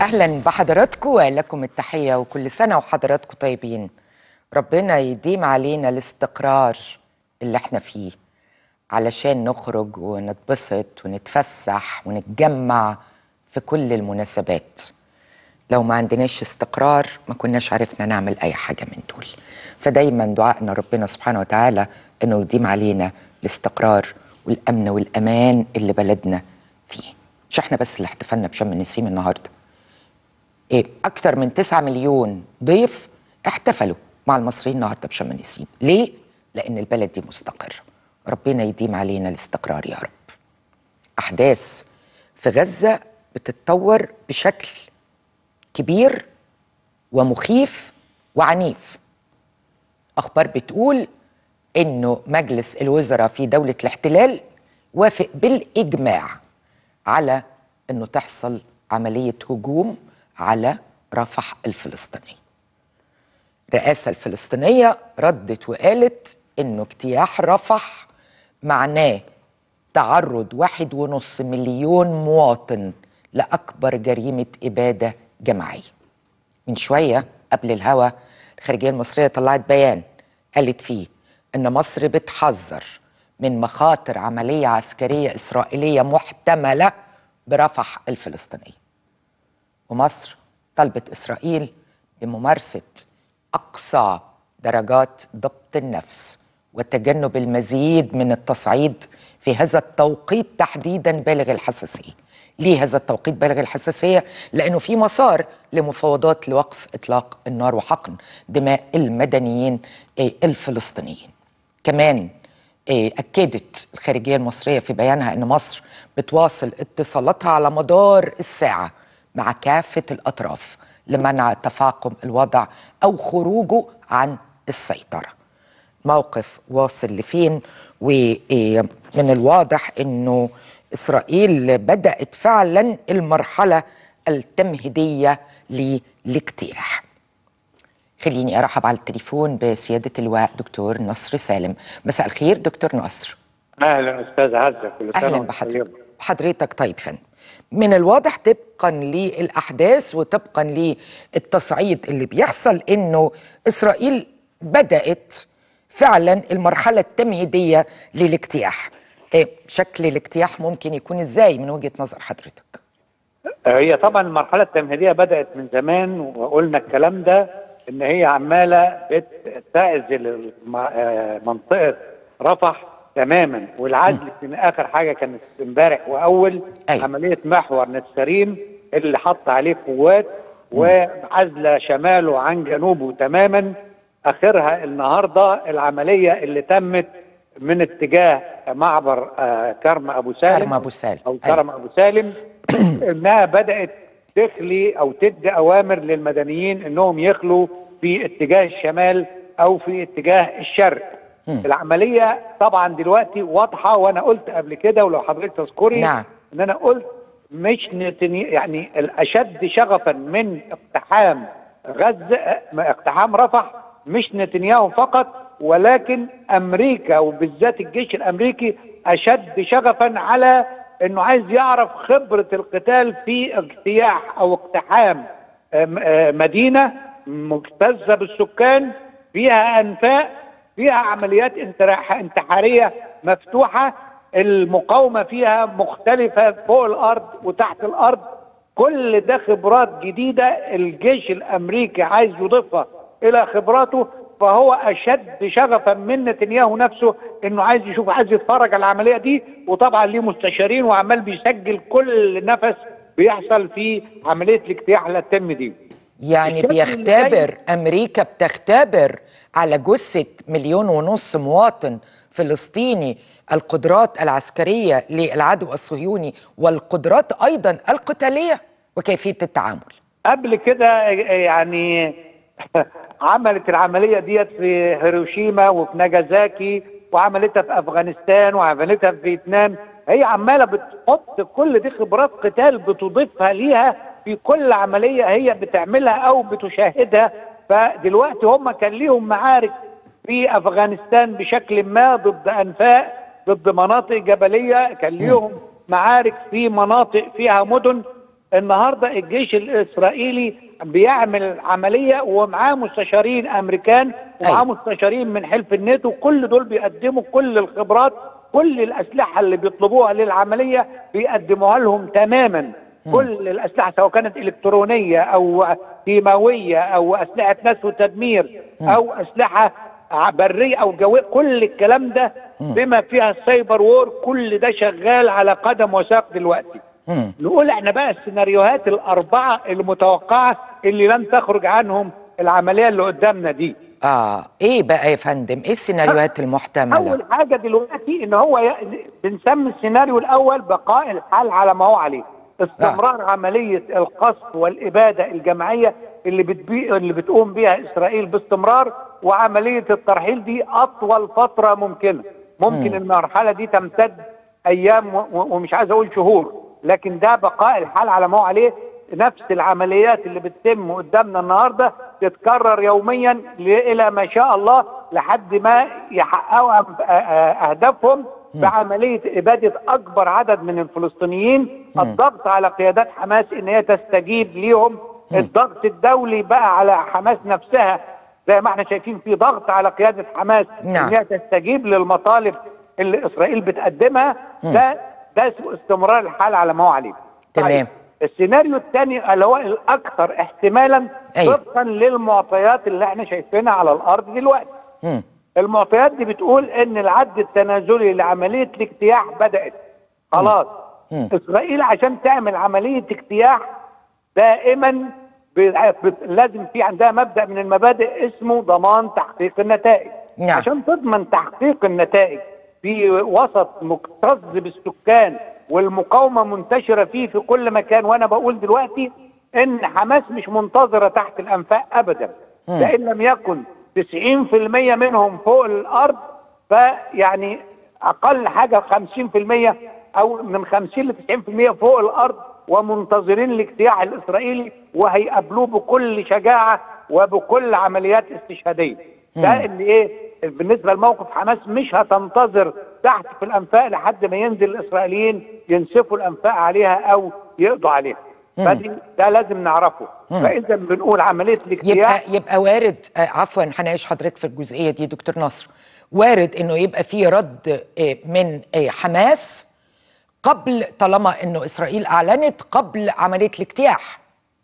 اهلا بحضراتكم ولكم التحيه وكل سنه وحضراتكم طيبين ربنا يديم علينا الاستقرار اللي احنا فيه علشان نخرج ونتبسط ونتفسح ونتجمع في كل المناسبات لو ما عندناش استقرار ما كناش عرفنا نعمل اي حاجه من دول فدايما دعائنا ربنا سبحانه وتعالى انه يديم علينا الاستقرار والامن والامان اللي بلدنا فيه مش احنا بس اللي احتفلنا بشم النسيم النهارده إيه اكتر من 9 مليون ضيف احتفلوا مع المصريين النهارده بشم النسيم ليه لان البلد دي مستقره ربنا يديم علينا الاستقرار يا رب احداث في غزه بتتطور بشكل كبير ومخيف وعنيف اخبار بتقول انه مجلس الوزراء في دوله الاحتلال وافق بالاجماع على انه تحصل عمليه هجوم على رفح الفلسطيني الرئاسه الفلسطينيه ردت وقالت انه اجتياح رفح معناه تعرض واحد ونص مليون مواطن لاكبر جريمه اباده جماعيه من شويه قبل الهوا الخارجيه المصريه طلعت بيان قالت فيه ان مصر بتحذر من مخاطر عمليه عسكريه اسرائيليه محتمله برفح الفلسطينيه ومصر طلبت اسرائيل بممارسه اقصى درجات ضبط النفس وتجنب المزيد من التصعيد في هذا التوقيت تحديدا بالغ الحساسيه. ليه هذا التوقيت بالغ الحساسيه؟ لانه في مسار لمفاوضات لوقف اطلاق النار وحقن دماء المدنيين الفلسطينيين. كمان اكدت الخارجيه المصريه في بيانها ان مصر بتواصل اتصالاتها على مدار الساعه مع كافه الاطراف لمنع تفاقم الوضع او خروجه عن السيطره. موقف واصل لفين ومن الواضح انه اسرائيل بدات فعلا المرحله التمهيديه للاجتياح. خليني ارحب على التليفون بسياده اللواء دكتور نصر سالم مساء الخير دكتور نصر اهلا استاذ عزه كل سنه اهلا بحضرتك حضرتك طيب فندم من الواضح طبقا للاحداث وطبقا للتصعيد اللي بيحصل انه اسرائيل بدات فعلا المرحله التمهيديه للاجتياح إيه شكل الاجتياح ممكن يكون ازاي من وجهه نظر حضرتك هي طبعا المرحله التمهيديه بدات من زمان وقلنا الكلام ده ان هي عماله بتعزل منطقه رفح تماما والعزل من اخر حاجه كانت امبارح واول أيوة. عمليه محور نتسريم اللي حط عليه قوات وعزله شماله عن جنوبه تماما اخرها النهارده العمليه اللي تمت من اتجاه معبر آه كرم ابو سالم كرم ابو سالم او كرم ابو سالم انها بدات تخلي او تدي اوامر للمدنيين انهم يخلوا في اتجاه الشمال او في اتجاه الشرق مم. العمليه طبعا دلوقتي واضحه وانا قلت قبل كده ولو حضرتك تذكري نعم. ان انا قلت مش نتني يعني الاشد شغفا من اقتحام غزه اقتحام رفح مش نتنياهو فقط ولكن امريكا وبالذات الجيش الامريكي اشد شغفا على انه عايز يعرف خبره القتال في اجتياح او اقتحام مدينه مكتظه بالسكان فيها انفاق فيها عمليات انتحاريه مفتوحه المقاومه فيها مختلفه فوق الارض وتحت الارض كل ده خبرات جديده الجيش الامريكي عايز يضيفها الى خبراته فهو اشد شغفا من نتنياهو نفسه انه عايز يشوف عايز يتفرج على العمليه دي وطبعا ليه مستشارين وعمال بيسجل كل نفس بيحصل في عمليه الاجتياح اللي هتتم دي يعني الشكل بيختبر امريكا بتختبر على جثه مليون ونص مواطن فلسطيني القدرات العسكريه للعدو الصهيوني والقدرات ايضا القتاليه وكيفيه التعامل قبل كده يعني عملت العمليه ديت في هيروشيما وفي ناجازاكي وعملتها في افغانستان وعملتها في فيتنام هي عماله بتحط كل دي خبرات قتال بتضيفها ليها في كل عمليه هي بتعملها او بتشاهدها فدلوقتي هم كان ليهم معارك في افغانستان بشكل ما ضد انفاق ضد مناطق جبليه كان ليهم معارك في مناطق فيها مدن النهارده الجيش الاسرائيلي بيعمل عمليه ومعاه مستشارين امريكان ومعاه أيوة. مستشارين من حلف الناتو كل دول بيقدموا كل الخبرات كل الاسلحه اللي بيطلبوها للعمليه بيقدموها لهم تماما كل الاسلحه سواء كانت الكترونيه او كيماويه او اسلحه نسف وتدمير او اسلحه ع- بريه او جويه كل الكلام ده بما فيها السايبر وور كل ده شغال على قدم وساق دلوقتي مم. نقول احنا بقى السيناريوهات الاربعه المتوقعه اللي لن تخرج عنهم العمليه اللي قدامنا دي اه ايه بقى يا فندم ايه السيناريوهات المحتمله اول حاجه دلوقتي ان هو ي... بنسمي السيناريو الاول بقاء الحال على ما هو عليه استمرار عمليه القصف والاباده الجماعيه اللي بتبي... اللي بتقوم بها اسرائيل باستمرار وعمليه الترحيل دي اطول فتره ممكنه ممكن المرحله دي تمتد ايام و... و- ومش عايز اقول شهور لكن ده بقاء الحال على ما هو عليه نفس العمليات اللي بتتم قدامنا النهارده تتكرر يوميا ل- الى ما شاء الله لحد ما يحققوا أم- آ- آ- اهدافهم بعمليه اباده اكبر عدد من الفلسطينيين الضغط على قيادات حماس ان هي تستجيب ليهم الضغط الدولي بقى على حماس نفسها زي ما احنا شايفين في ضغط على قياده حماس نعم. ان هي تستجيب للمطالب اللي اسرائيل بتقدمها ده ده اسمه استمرار الحال على ما هو عليه تمام. طيب. السيناريو الثاني اللي هو الاكثر احتمالا أيوة. طبقا للمعطيات اللي احنا شايفينها على الارض دلوقتي مم. المعطيات دي بتقول ان العد التنازلي لعمليه الاجتياح بدات خلاص مم. اسرائيل عشان تعمل عمليه اجتياح دائما ب- ب- لازم في عندها مبدا من المبادئ اسمه ضمان تحقيق النتائج نعم. عشان تضمن تحقيق النتائج في وسط مكتظ بالسكان والمقاومه منتشره فيه في كل مكان وانا بقول دلوقتي ان حماس مش منتظره تحت الانفاق ابدا لان لم يكن 90% منهم فوق الارض فيعني اقل حاجه 50% او من 50 ل 90% فوق الارض ومنتظرين الاجتياح الاسرائيلي وهيقابلوه بكل شجاعه وبكل عمليات استشهاديه. ده اللي ايه بالنسبه لموقف حماس مش هتنتظر تحت في الانفاق لحد ما ينزل الاسرائيليين ينسفوا الانفاق عليها او يقضوا عليها. فدي ده لازم نعرفه. فاذا بنقول عمليه الاجتياح يبقى يبقى وارد آه، عفوا هناقش حضرتك في الجزئيه دي دكتور نصر وارد انه يبقى في رد آه، من آه، حماس قبل طالما انه اسرائيل اعلنت قبل عمليه الاجتياح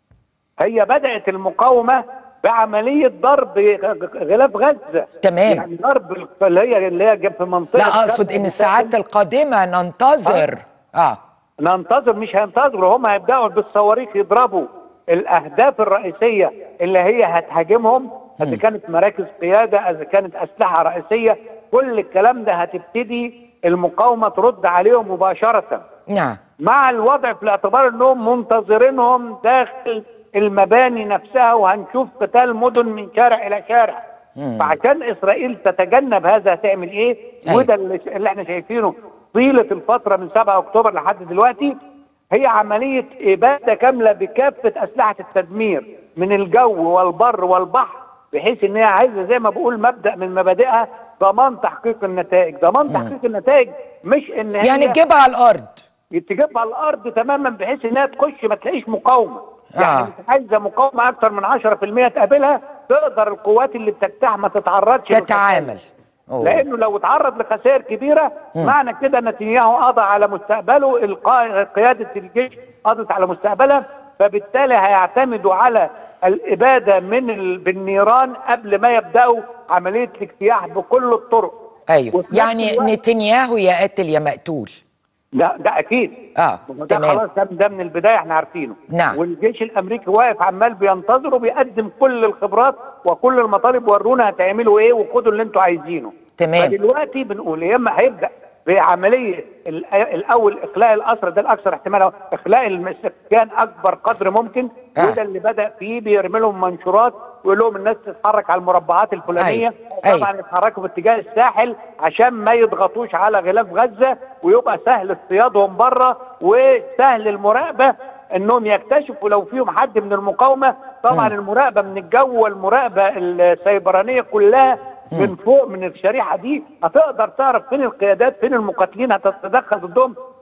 هي بدأت المقاومة بعملية ضرب غلاف غزة تمام. يعني ضرب اللي هي اللي هي في منطقة لا اقصد شرق ان الساعات القادمه ننتظر اه ننتظر مش هينتظروا هم هيبدأوا بالصواريخ يضربوا الأهداف الرئيسية اللي هي هتهاجمهم إذا كانت مراكز قيادة إذا كانت أسلحة رئيسية كل الكلام ده هتبتدي المقاومة ترد عليهم مباشرة نعم مع الوضع في الاعتبار انهم منتظرينهم داخل المباني نفسها وهنشوف قتال مدن من شارع الى شارع فعشان اسرائيل تتجنب هذا هتعمل ايه أيوة. وده اللي, اللي احنا شايفينه طيله الفتره من 7 اكتوبر لحد دلوقتي هي عمليه اباده كامله بكافه اسلحه التدمير من الجو والبر والبحر بحيث ان هي عايزه زي ما بقول مبدا من مبادئها ضمان تحقيق النتائج ضمان تحقيق النتائج مش ان هي يعني تجيبها على الارض تجيبها على الارض تماما بحيث انها تخش ما تلاقيش مقاومه آه. يعني مش عايزه مقاومه اكتر من 10% تقابلها تقدر القوات اللي بتجتاح ما تتعرضش للخسائر. تتعامل أوه. لانه لو اتعرض لخسائر كبيره معنى كده نتنياهو قضى على مستقبله القا- قياده الجيش قضت على مستقبلها فبالتالي هيعتمدوا على الاباده من ال... بالنيران قبل ما يبداوا عمليه الاجتياح بكل الطرق ايوه وفي نفس يعني الوقت- نتنياهو يا قاتل يا مقتول ده ده اكيد اه ما هو ده تمام خلاص ده, ده من البدايه احنا عارفينه نعم. والجيش الامريكي واقف عمال بينتظر وبيقدم كل الخبرات وكل المطالب ورونا هتعملوا ايه وخدوا اللي انتوا عايزينه تمام. فدلوقتي بنقول يا اما هيبدا بعمليه ال- الاول اخلاء الاسرى ده الاكثر احتمالا اخلاء السكان اكبر قدر ممكن آه. وده اللي بدا فيه بيرمي لهم منشورات ويقول لهم الناس تتحرك على المربعات الفلانيه أيوة. طبعا يتحركوا في اتجاه الساحل عشان ما يضغطوش على غلاف غزه ويبقى سهل اصطيادهم بره وسهل المراقبه انهم يكتشفوا لو فيهم حد من المقاومه طبعا المراقبه من الجو والمراقبه السيبرانيه كلها من فوق من الشريحه دي هتقدر تعرف فين القيادات فين المقاتلين هتتدخل ضدهم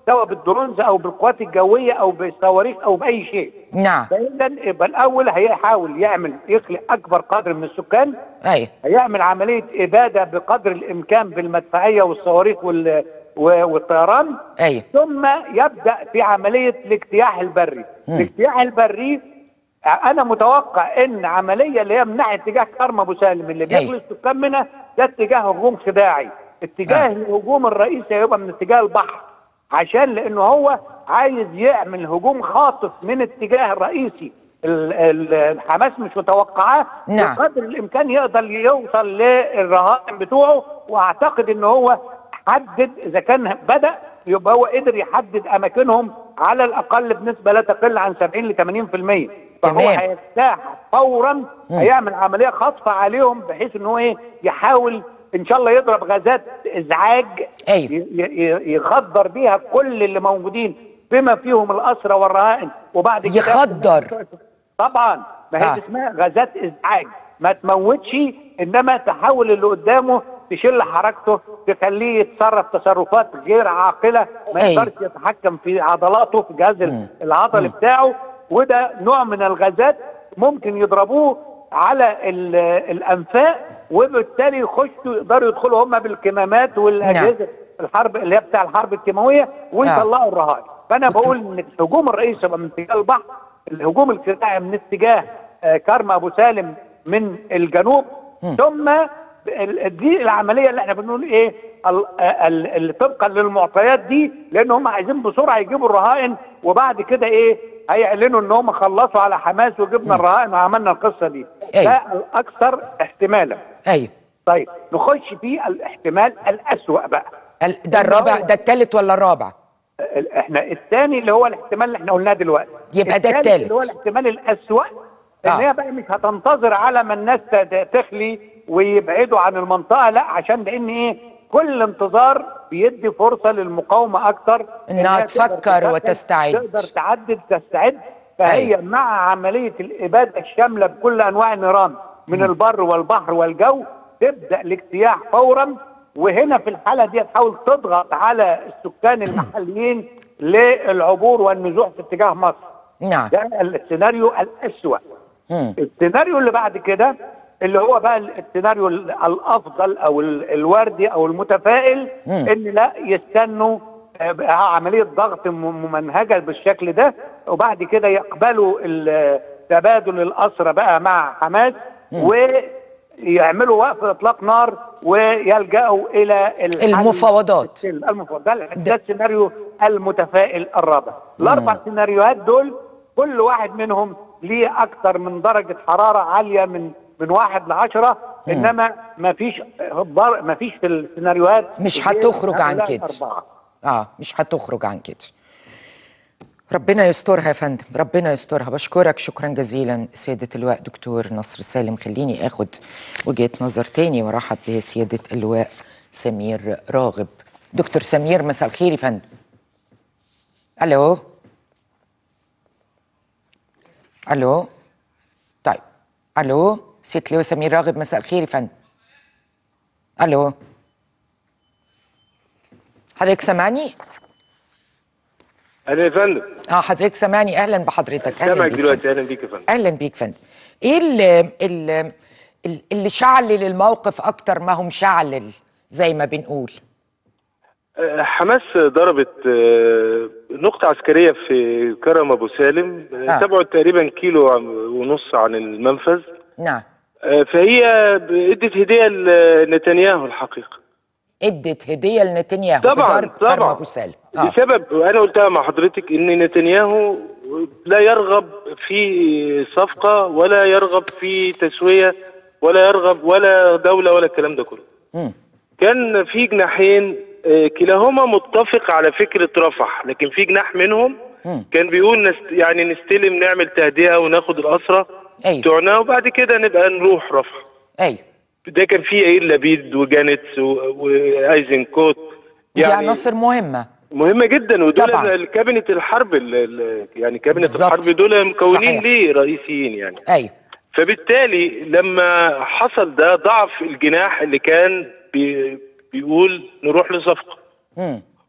سواء بالدرونز او بالقوات الجويه او بالصواريخ او باي شيء نعم فاذا يبقى الاول هيحاول يعمل يخلق اكبر قدر من السكان ايوه هيعمل عمليه اباده بقدر الامكان بالمدفعيه والصواريخ وال و- والطيران ايوه ثم يبدا في عمليه الاجتياح البري الاجتياح البري انا متوقع ان عمليه اللي هي من ناحيه اتجاه كرم ابو سالم اللي أيوة. بيخلص السكان منها ده اتجاه هجوم خداعي اتجاه آه. الهجوم الرئيسي هيبقى من اتجاه البحر عشان لانه هو عايز يعمل هجوم خاطف من اتجاه الرئيسي ال- ال- الحماس مش متوقعاه نعم. بقدر الامكان يقدر يوصل للرهائن بتوعه واعتقد ان هو حدد اذا كان بدا يبقى هو قدر يحدد اماكنهم على الاقل بنسبه لا تقل عن 70 ل 80% فهو تمام. هيجتاح فورا هيعمل عمليه خاطفه عليهم بحيث ان هو ايه يحاول ان شاء الله يضرب غازات ازعاج أيوة. ي- ي- يخدر بيها كل اللي موجودين بما فيهم الاسرى والرهائن وبعد كده يخدر. طبعا ما هي آه. دي اسمها غازات ازعاج ما تموتش انما تحاول اللي قدامه تشل حركته تخليه يتصرف تصرفات غير عاقله ما أيوة. يقدرش يتحكم في عضلاته في الجهاز ال- العضلي بتاعه وده نوع من الغازات ممكن يضربوه على ال- الانفاق وبالتالي يخشوا يقدروا يدخلوا هم بالكمامات والاجهزه الحرب اللي هي بتاع الحرب الكيماويه ويطلعوا الرهائن فانا بقول ان الهجوم الرئيسي يبقى من اتجاه البحر الهجوم الخداعي من اتجاه آه، كرم ابو سالم من الجنوب ثم ال- دي العمليه اللي احنا بنقول ايه ال- ال- اللي طبقا للمعطيات دي لان هم عايزين بسرعه يجيبوا الرهائن وبعد كده ايه هيعلنوا ان هم خلصوا على حماس وجبنا الرهائن وعملنا القصه دي أيوة. ده الاكثر احتمالا ايوه طيب نخش في الاحتمال الاسوأ بقى ال- ده الرابع ده الثالث ولا الرابع ال- احنا الثاني اللي هو الاحتمال اللي احنا قلناه دلوقتي يبقى ده الثالث التالت. اللي هو الاحتمال الاسوأ ان آه. هي بقى مش هتنتظر على ما الناس ت- تخلي ويبعدوا عن المنطقه لا عشان لان ايه كل انتظار بيدي فرصه للمقاومه اكتر إنها إنها تقدر تفكر تفكر، وتستعد. تقدر تعدد تستعد فهي أيوة. مع عمليه الاباده الشامله بكل انواع النيران من البر والبحر والجو تبدا الاجتياح فورا وهنا في الحاله دي تحاول تضغط على السكان المحليين للعبور والنزوح في اتجاه مصر نعم ده السيناريو الاسوأ مم. السيناريو اللي بعد كده اللي هو بقى السيناريو ال- الافضل او ال- الوردي او المتفائل مم. ان لا يستنوا آه، بقى عمليه ضغط م- ممنهجه بالشكل ده وبعد كده يقبلوا ال- تبادل الاسرى بقى مع حماس ويعملوا وقف اطلاق نار ويلجأوا الى الحل المفاوضات. السلم. المفاوضات ده, ده السيناريو المتفائل الرابع الاربع سيناريوهات دول كل واحد منهم ليه اكتر من درجه حراره عاليه من من واحد لعشرة انما ما فيش ما فيش في السيناريوهات مش غير هتخرج عن هؤلاء كده. الأربعة. اه مش هتخرج عن كده ربنا يسترها يا فندم ربنا يسترها بشكرك شكرا جزيلا سيادة اللواء دكتور نصر سالم خليني اخد وجهة نظر تاني وارحب بسيادة اللواء سمير راغب دكتور سمير مساء الخير يا فندم الو الو طيب الو سيادة اللواء سمير راغب مساء الخير يا فندم الو حضرتك سامعني؟ اهلا يا فندم اه حضرتك سامعني اهلا بحضرتك اهلا سامعك بيك دلوقتي فندم. اهلا بيك يا فندم اهلا بيك فندم ايه اللي, اللي, اللي شعلل الموقف اكتر ما هو مشعلل زي ما بنقول آه، حماس ضربت آه، نقطة عسكرية في كرم أبو سالم آه. آه. تبعد تقريبا كيلو عن- ونص عن المنفذ نعم آه، فهي ادت هدية لنتنياهو الحقيقة ادت هديه لنتنياهو طبعا بضرب كرم طبعا ابو سالم آه. لسبب وانا قلتها مع حضرتك ان نتنياهو لا يرغب في صفقة ولا يرغب في تسوية ولا يرغب ولا دولة ولا الكلام ده كله مم. كان في جناحين آه، كلاهما متفق على فكرة رفح لكن في جناح منهم مم. كان بيقول نست يعني نستلم نعمل تهدئة وناخد الأسرة ايوه بتوعنا وبعد كده نبقى نروح رفح ايوه ده كان في ايه لبيد وجانتس و- وايزنكوت دي عناصر مهمه مهمة جدا ودول طبعاً. الكابينة الحرب ال- ال- يعني كابينة بالظبط. الحرب دول مكونين صحيح. ليه رئيسيين يعني ايوه فبالتالي لما حصل ده ضعف الجناح اللي كان بي بيقول نروح لصفقة مم.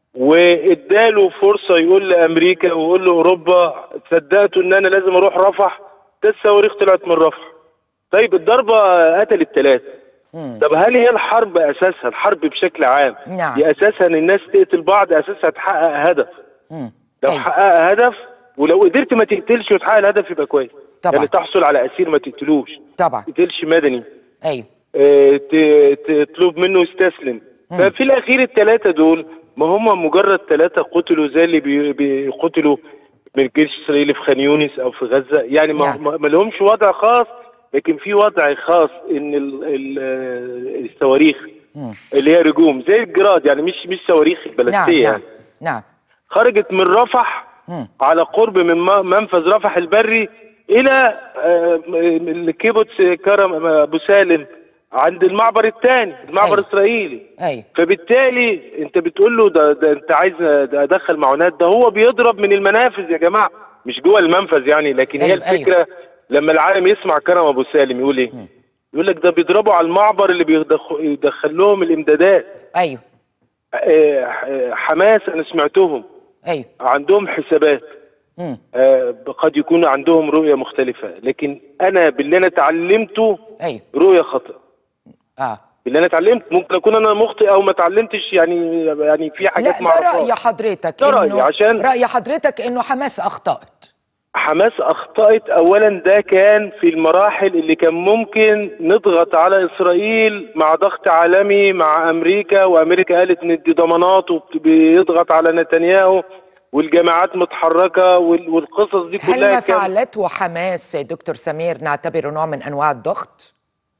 واداله فرصه يقول لامريكا ويقول لاوروبا صدقتوا ان انا لازم اروح رفح ده الصواريخ طلعت من رفح طيب الضربه قتلت ثلاثه مم. طب هل هي الحرب اساسها الحرب بشكل عام نعم. دي اساسها ان الناس تقتل بعض اساسها تحقق هدف مم. لو أيوة. حقق هدف ولو قدرت ما تقتلش وتحقق الهدف يبقى كويس طبعا. يعني تحصل على اسير ما تقتلوش طبعا ما تقتلش مدني ايوه آه، ت- تطلب منه يستسلم ففي الاخير الثلاثه دول ما هم مجرد ثلاثه قتلوا زي اللي بي- بيقتلوا من الجيش الاسرائيلي في خان يونس او في غزه يعني ما, نعم. ما ما لهمش وضع خاص لكن في وضع خاص ان ال ال آه، الصواريخ مم. اللي هي رجوم زي الجراد يعني مش مش صواريخ نعم البلاستيه نعم يعني نعم خرجت من رفح مم. على قرب من م- منفذ رفح البري الى آه، م- الكيبوتس كرم ابو سالم عند المعبر الثاني المعبر أيوة. الاسرائيلي ايوه فبالتالي انت بتقول له ده, ده انت عايز ده ادخل معونات ده هو بيضرب من المنافذ يا جماعه مش جوه المنفذ يعني لكن هي أيوة، أيوة. الفكره لما العالم يسمع كرم ابو سالم يقول ايه؟ يقول لك ده بيضربوا على المعبر اللي بيدخل يدخل لهم الامدادات ايوه آه، آه، حماس انا سمعتهم ايوه عندهم حسابات مم. آه، قد يكون عندهم رؤية مختلفة لكن أنا باللي أنا اتعلمته ايوه رؤية خطأ اه باللي أنا اتعلمت ممكن أكون أنا مخطئ أو ما اتعلمتش يعني يعني في حاجات لا ما ده رأي أعرفهاش حضرتك ده رأيي إنه- عشان- رأي حضرتك انه حماس اخطأت حماس أخطأت أولا ده كان في المراحل اللي كان ممكن نضغط على إسرائيل مع ضغط عالمي مع أمريكا وأمريكا قالت ندي ضمانات وبيضغط على نتنياهو والجماعات متحركة وال- والقصص دي هل كلها ما كان فعلته حماس دكتور سمير نعتبره نوع من انواع الضغط؟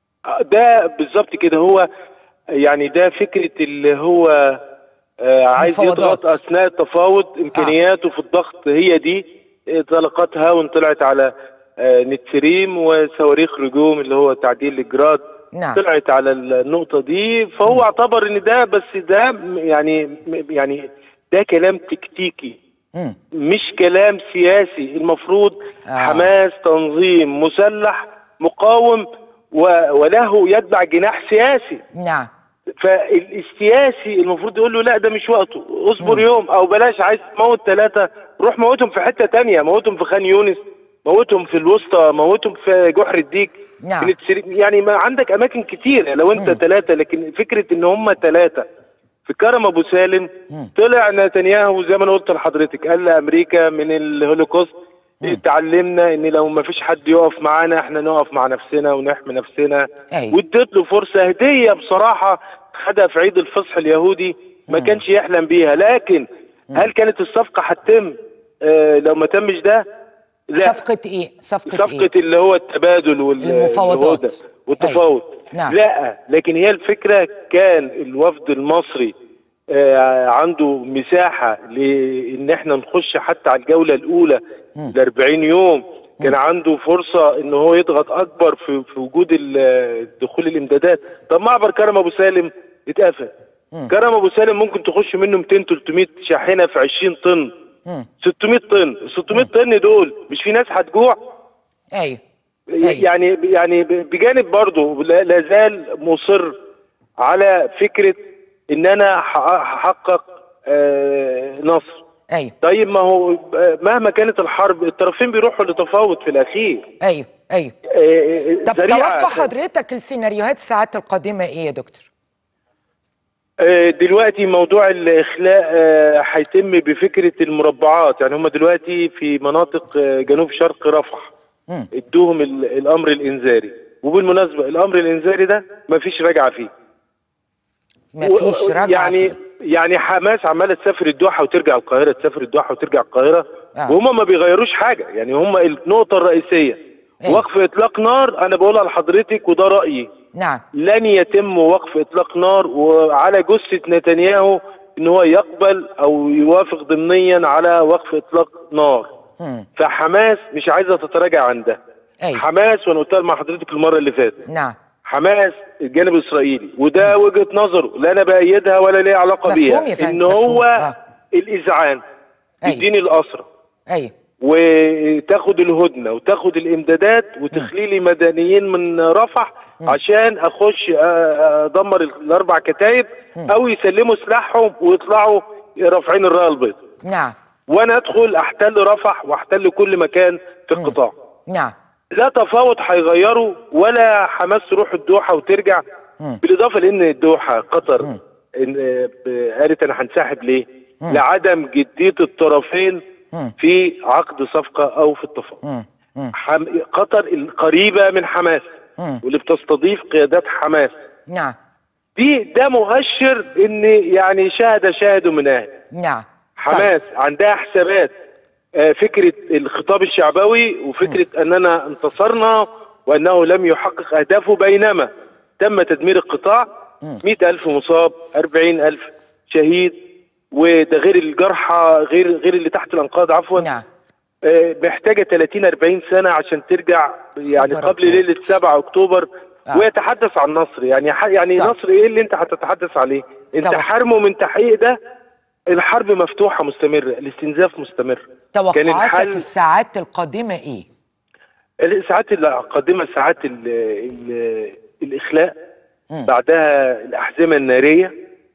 ده بالظبط كده هو يعني ده فكرة اللي هو آه، عايز مفاوضات. يضغط أثناء التفاوض إمكانياته في الضغط هي دي آه، طلقات هاون طلعت على آه، نتسريم وصواريخ رجوم اللي هو تعديل الجراد نعم. طلعت على النقطة دي فهو اعتبر إن ده بس ده يعني يعني ده كلام تكتيكي مم. مش كلام سياسي المفروض آه. آه. حماس تنظيم مسلح مقاوم و... وله يتبع جناح سياسي نعم فالسياسي المفروض يقول له لا ده مش وقته اصبر يوم او بلاش عايز تموت ثلاثة روح موتهم في حتة تانية موتهم في خان يونس موتهم في الوسطى موتهم في جحر الديك نعم. في التسري- يعني ما عندك اماكن كتير لو انت ثلاثة لكن فكرة ان هم ثلاثة في كرم ابو سالم طلع نتنياهو زي ما انا قلت لحضرتك قال لامريكا من الهولوكوست اتعلمنا ان لو ما فيش حد يقف معانا احنا نقف مع نفسنا ونحمي نفسنا أيوة. واديت له فرصه هديه بصراحه خدها في عيد الفصح اليهودي ما كانش يحلم بيها لكن هل كانت الصفقه هتتم آه لو ما تمش ده لا صفقة ايه؟ صفقة, صفقة ايه؟ اللي هو التبادل وال المفاوضات. الهدى والتفاوض أيوة. نعم. لا لكن هي الفكرة كان الوفد المصري آه عنده مساحة لان احنا نخش حتى على الجولة الاولى ل 40 يوم كان عنده فرصة ان هو يضغط اكبر في, في وجود ال- دخول الامدادات طب معبر كرم ابو سالم اتقفل كرم ابو سالم ممكن تخش منه 200 300 شاحنة في 20 طن مم. 600 طن 600 طن دول مش في ناس هتجوع ايوه أيوة. يعني يعني بجانب برضه لا لا زال مصر على فكره ان انا ح- هحقق آه، نصر ايوه طيب ما هو آه، مهما كانت الحرب الطرفين بيروحوا لتفاوض في الاخير ايوه ايوه آه، آه، طب ذريعة- توقع حضرتك السيناريوهات الساعات القادمة ايه يا دكتور؟ آه، دلوقتي موضوع الاخلاء آه، هيتم بفكره المربعات يعني هم دلوقتي في مناطق آه، جنوب شرق رفح مم. ادوهم ال- الامر الانذاري وبالمناسبه الامر الانذاري ده مفيش رجعه فيه مفيش و- رجعة يعني فيه. يعني حماس عماله تسافر الدوحه وترجع القاهره تسافر الدوحه وترجع القاهره آه. وهم ما بيغيروش حاجه يعني هم النقطه الرئيسيه أيوة. وقف اطلاق نار انا بقولها لحضرتك وده رايي نعم لن يتم وقف اطلاق نار وعلى جثه نتنياهو ان هو يقبل او يوافق ضمنيا على وقف اطلاق نار مم. فحماس مش عايزه تتراجع عن ده ايوه حماس وانا قلتها مع حضرتك المره اللي فاتت نعم حماس الجانب الاسرائيلي وده وجهه نظره لا انا بايدها ولا ليا علاقه مفهوم بيها يا فندم، ان مفهوم. هو آه. الاذعان أيوة. الدين الاسرى ايوه وتاخد الهدنه وتاخد الامدادات وتخليلي مدنيين من رفح عشان اخش أ- ادمر الاربع كتايب او يسلموا سلاحهم ويطلعوا رافعين الرايه البيضاء نعم وانا ادخل احتل رفح واحتل كل مكان في القطاع نعم لا تفاوض هيغيره ولا حماس تروح الدوحه وترجع مم. بالاضافه لان الدوحه قطر مم. إن ب- قالت انا هنسحب ليه؟ لعدم جديه الطرفين مم. في عقد صفقه او في التفاوض. مم. مم. حم... قطر القريبه من حماس مم. واللي بتستضيف قيادات حماس نعم دي ده مؤشر ان يعني شاهد شاهد من اهل نعم حماس عندها حسابات آه، فكرة الخطاب الشعبوي وفكرة أننا انتصرنا وأنه لم يحقق أهدافه بينما تم تدمير القطاع مئة ألف مصاب أربعين ألف شهيد وده غير الجرحى غير غير اللي تحت الأنقاض عفوا نعم آه، محتاجة 30 40 سنة عشان ترجع يعني خبر قبل أبيض. ليلة 7 أكتوبر آه. ويتحدث عن نصر يعني ح- يعني طب. نصر إيه اللي أنت هتتحدث عليه؟ أنت طبعا. حرمه من تحقيق ده الحرب مفتوحة مستمرة الاستنزاف مستمر كان توقعاتك الحل الساعات القادمة ايه؟ الساعات القادمة ساعات ال ال الإخلاء مم. بعدها الأحزمة النارية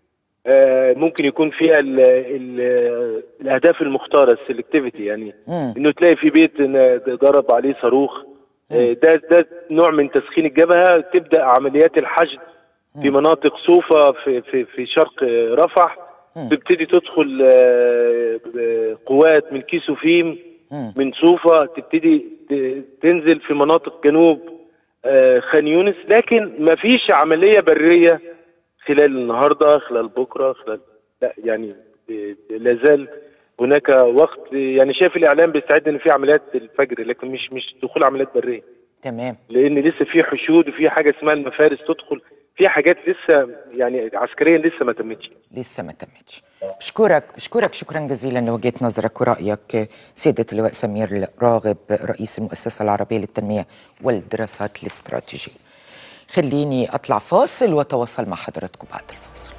آه، ممكن يكون فيها ال ال الأهداف المختارة السلكتيفيتي يعني مم. إنه تلاقي في بيت إن ضرب عليه صاروخ آه، ده ده نوع من تسخين الجبهة تبدأ عمليات الحشد في مناطق صوفة في في في شرق آه، رفح مم. تبتدي تدخل آه، آه، قوات من كيسوفيم مم. من صوفة تبتدي ت- تنزل في مناطق جنوب آه، خان يونس لكن ما فيش عملية برية خلال النهاردة خلال بكرة خلال لا يعني آه، لا زال هناك وقت يعني شايف الإعلام بيستعد إن في عمليات الفجر لكن مش مش دخول عمليات برية تمام لأن لسه في حشود وفي حاجة اسمها المفارس تدخل في حاجات لسه يعني عسكريا لسه ما تمتش لسه ما تمتش بشكرك بشكرك شكرا جزيلا لوجهة نظرك ورأيك سيادة اللواء سمير راغب رئيس المؤسسة العربية للتنمية والدراسات الاستراتيجية خليني أطلع فاصل وأتواصل مع حضراتكم بعد الفاصل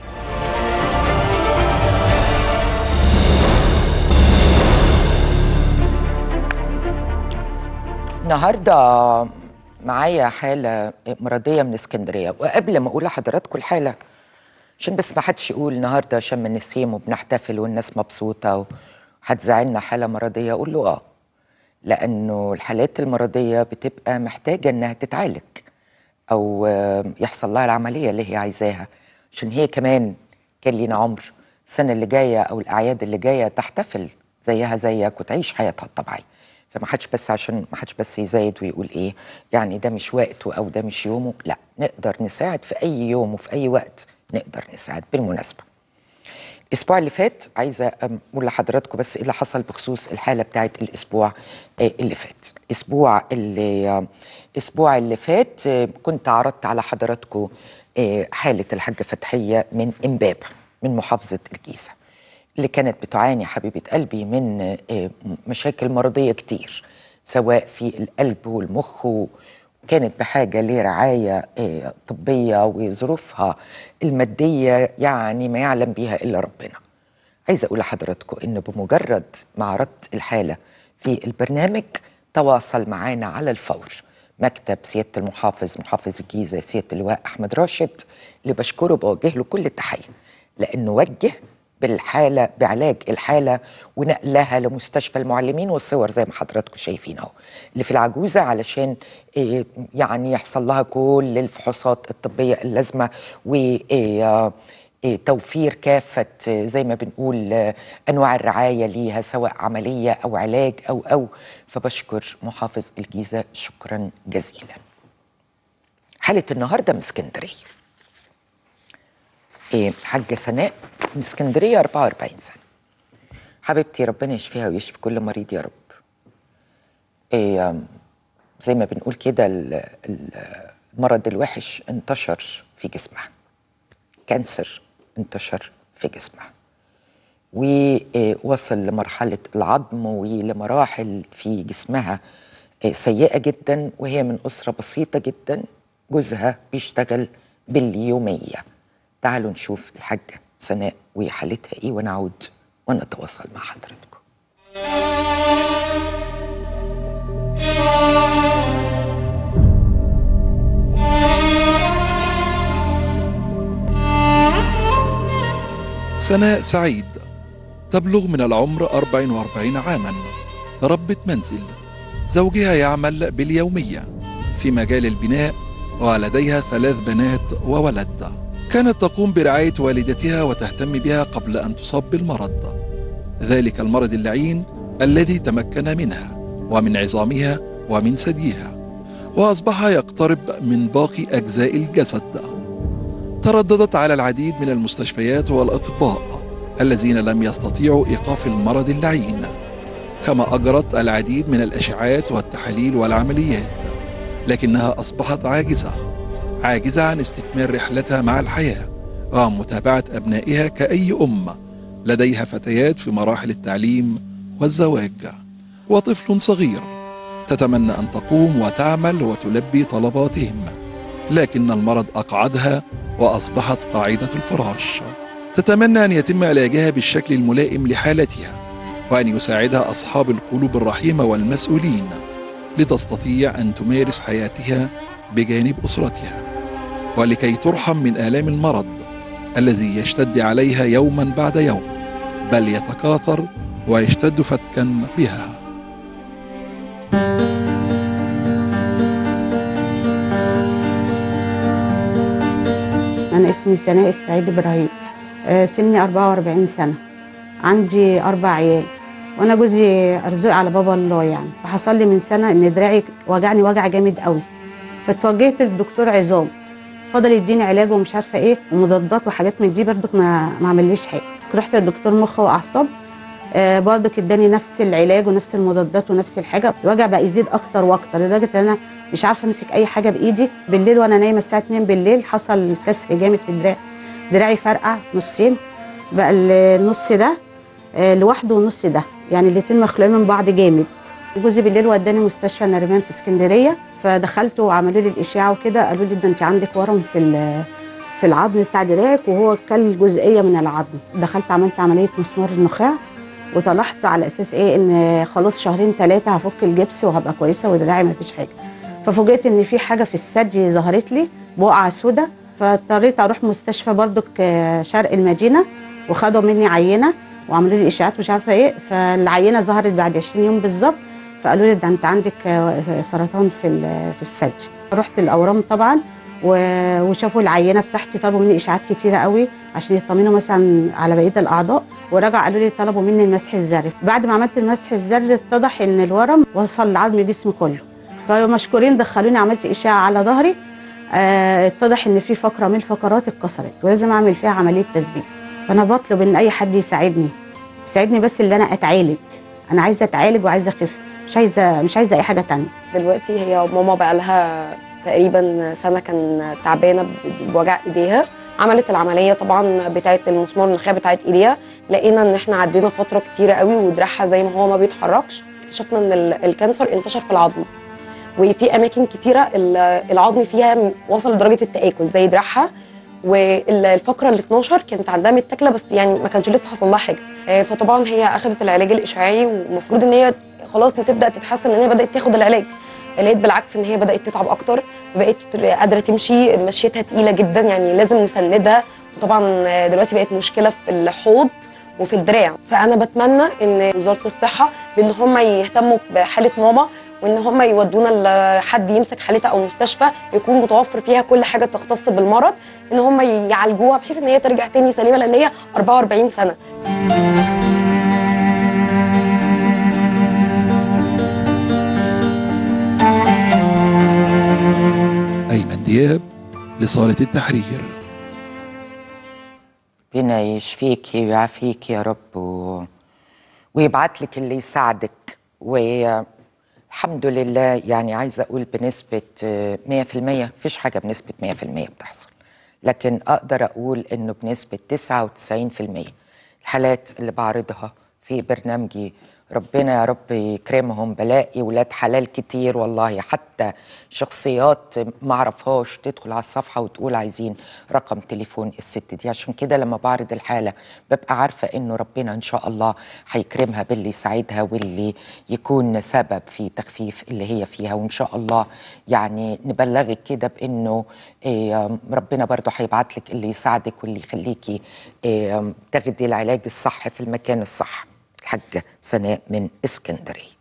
النهارده معايا حالة مرضية من اسكندرية وقبل ما أقول لحضراتكم الحالة عشان بس ما حدش يقول النهارده شم النسيم وبنحتفل والناس مبسوطة وهتزعلنا حالة مرضية أقول له آه لأنه الحالات المرضية بتبقى محتاجة إنها تتعالج أو آه، يحصل لها العملية اللي هي عايزاها عشان هي كمان كان لينا عمر السنة اللي جاية أو الأعياد اللي جاية تحتفل زيها زيك وتعيش حياتها الطبيعية فما حدش بس عشان ما حدش بس يزايد ويقول ايه يعني ده مش وقته او ده مش يومه لا نقدر نساعد في اي يوم وفي اي وقت نقدر نساعد بالمناسبه الاسبوع اللي فات عايزه اقول لحضراتكم بس ايه اللي حصل بخصوص الحاله بتاعت الاسبوع آه، اللي فات الاسبوع اللي آه، الاسبوع اللي فات آه، كنت عرضت على حضراتكم آه، حاله الحاجه فتحيه من امبابه من محافظه الجيزه اللي كانت بتعاني حبيبه قلبي من آه، مشاكل مرضيه كتير سواء في القلب والمخ و- كانت بحاجة لرعاية آه، طبية وظروفها المادية يعني ما يعلم بيها إلا ربنا عايزة أقول لحضراتكم إن بمجرد ما عرضت الحالة في البرنامج تواصل معانا على الفور مكتب سيادة المحافظ محافظ الجيزة سيادة اللواء أحمد راشد اللي بشكره بوجه له كل التحية لأنه وجه بالحالة بعلاج الحالة ونقلها لمستشفى المعلمين والصور زي ما حضراتكم شايفين اهو اللي في العجوزة علشان إيه، يعني يحصل لها كل الفحوصات الطبية اللازمة و إيه، إيه، توفير كافة آه، زي ما بنقول آه، أنواع الرعاية ليها سواء عملية أو علاج أو أو فبشكر محافظ الجيزة شكرا جزيلا حالة النهاردة من اسكندرية إيه حاجة سناء من اسكندرية 44 سنة حبيبتي ربنا يشفيها ويشفي كل مريض يا رب إيه آم، زي ما بنقول كده ال- ال- المرض الوحش انتشر في جسمها كانسر انتشر في جسمها ووصل لمرحلة العظم ولمراحل في جسمها آه، سيئة جدا وهي من أسرة بسيطة جدا جوزها بيشتغل باليومية تعالوا نشوف الحاجة سناء وحالتها إيه ونعود ونتواصل مع حضراتكم سناء سعيد تبلغ من العمر 44 عاما ربة منزل زوجها يعمل باليومية في مجال البناء ولديها ثلاث بنات وولد كانت تقوم برعاية والدتها وتهتم بها قبل أن تصاب بالمرض ذلك المرض اللعين الذي تمكن منها ومن عظامها ومن ثديها وأصبح يقترب من باقي أجزاء الجسد ترددت على العديد من المستشفيات والأطباء الذين لم يستطيعوا إيقاف المرض اللعين كما أجرت العديد من الأشعاعات والتحاليل والعمليات لكنها أصبحت عاجزة عاجزة عن استكمال رحلتها مع الحياة ومتابعة أبنائها كأي أم لديها فتيات في مراحل التعليم والزواج وطفل صغير تتمنى أن تقوم وتعمل وتلبي طلباتهم لكن المرض أقعدها وأصبحت قاعدة الفراش تتمنى أن يتم علاجها بالشكل الملائم لحالتها وأن يساعدها أصحاب القلوب الرحيمة والمسؤولين لتستطيع أن تمارس حياتها بجانب أسرتها ولكي ترحم من آلام المرض الذي يشتد عليها يوما بعد يوم بل يتكاثر ويشتد فتكا بها أنا اسمي سناء السعيد إبراهيم آه، سني 44 سنة عندي أربع عيال وأنا جوزي أرزق على بابا الله يعني فحصل لي من سنة إن دراعي وجعني وجع جامد قوي فاتوجهت للدكتور عظام فضل يديني علاج ومش عارفة إيه ومضادات وحاجات من دي برضك ما ما عمليش حاجة رحت للدكتور مخ وأعصاب آه، برضك اداني نفس العلاج ونفس المضادات ونفس الحاجة الوجع بقى يزيد أكتر وأكتر لدرجة إن أنا مش عارفه امسك اي حاجه بايدي بالليل وانا نايمه الساعه 2 بالليل حصل كسر جامد في الدراع دراعي فرقع نصين بقى النص ده آه، لوحده والنص ده يعني الاتنين مخلوقين من بعض جامد جوزي بالليل وداني مستشفى نريمان في اسكندريه فدخلت وعملوا لي الاشعه وكده قالوا لي ده انت عندك ورم في ال- في العظم بتاع دراعك وهو كل جزئيه من العظم دخلت عملت عمليه مسمار النخاع وطلعت على اساس ايه ان خلاص شهرين ثلاثه هفك الجبس وهبقى كويسه ودراعي ما فيش حاجه ففوجئت ان في حاجه في الثدي ظهرت لي بقعه سودة فاضطريت اروح مستشفى برضك آه، شرق المدينه وخدوا مني عينه وعملوا لي اشاعات مش عارفه ايه فالعينه ظهرت بعد 20 يوم بالظبط فقالوا لي ده انت عندك آه، سرطان في ال- في الثدي رحت الاورام طبعا و- وشافوا العينه بتاعتي طلبوا مني اشاعات كتيره قوي عشان يطمنوا مثلا على بقيه الاعضاء ورجع قالوا لي طلبوا مني المسح الذري بعد ما عملت المسح الذري اتضح ان الورم وصل لعظم جسمي كله فمشكورين دخلوني عملت اشاعه على ظهري آه، اتضح ان في فقره من الفقرات اتكسرت ولازم اعمل فيها عمليه تثبيت فانا بطلب ان اي حد يساعدني يساعدني بس ان انا اتعالج انا عايزه اتعالج وعايزه اخف مش عايزه مش عايزه اي حاجه تانية دلوقتي هي ماما بقى لها تقريبا سنه كان تعبانه ب- بوجع ايديها عملت العمليه طبعا بتاعه المسمار النخاع بتاعه ايديها لقينا ان احنا عدينا فتره كتيره قوي ودراعها زي ما هو ما بيتحركش اكتشفنا ان ال- الكانسر انتشر في العظم وفي اماكن كتيره ال- العظم فيها م- وصل لدرجه التاكل زي دراعها والفقره ال 12 كانت عندها متاكله بس يعني ما كانش لسه حصل لها حاجه آه، فطبعا هي اخذت العلاج الاشعاعي والمفروض ان هي خلاص تبدا تتحسن ان هي بدات تاخد العلاج لقيت بالعكس ان هي بدات تتعب اكتر بقت قادره تمشي مشيتها تقيله جدا يعني لازم نسندها وطبعا آه، دلوقتي بقت مشكله في الحوض وفي الدراع فانا بتمنى ان وزاره الصحه بان هم يهتموا بحاله ماما وان هم يودونا لحد يمسك حالتها او مستشفى يكون متوفر فيها كل حاجه تختص بالمرض ان هم يعالجوها بحيث ان هي ترجع تاني سليمه لان هي 44 سنه أيمن دياب لصالة التحرير ربنا يشفيكي ويعافيكي يا رب و... ويبعت لك اللي يساعدك والحمد لله يعني عايزه اقول بنسبه آه، 100% مفيش حاجه بنسبه 100% بتحصل لكن اقدر اقول انه بنسبه 99% الحالات اللي بعرضها في برنامجي ربنا يا رب يكرمهم بلاقي ولاد حلال كتير والله حتى شخصيات ما اعرفهاش تدخل على الصفحه وتقول عايزين رقم تليفون الست دي عشان كده لما بعرض الحاله ببقى عارفه انه ربنا ان شاء الله هيكرمها باللي يساعدها واللي يكون سبب في تخفيف اللي هي فيها وان شاء الله يعني نبلغك كده بانه إيه، ربنا برضو هيبعت لك اللي يساعدك واللي يخليكي إيه، تاخدي العلاج الصح في المكان الصح الحاجة سناء من اسكندرية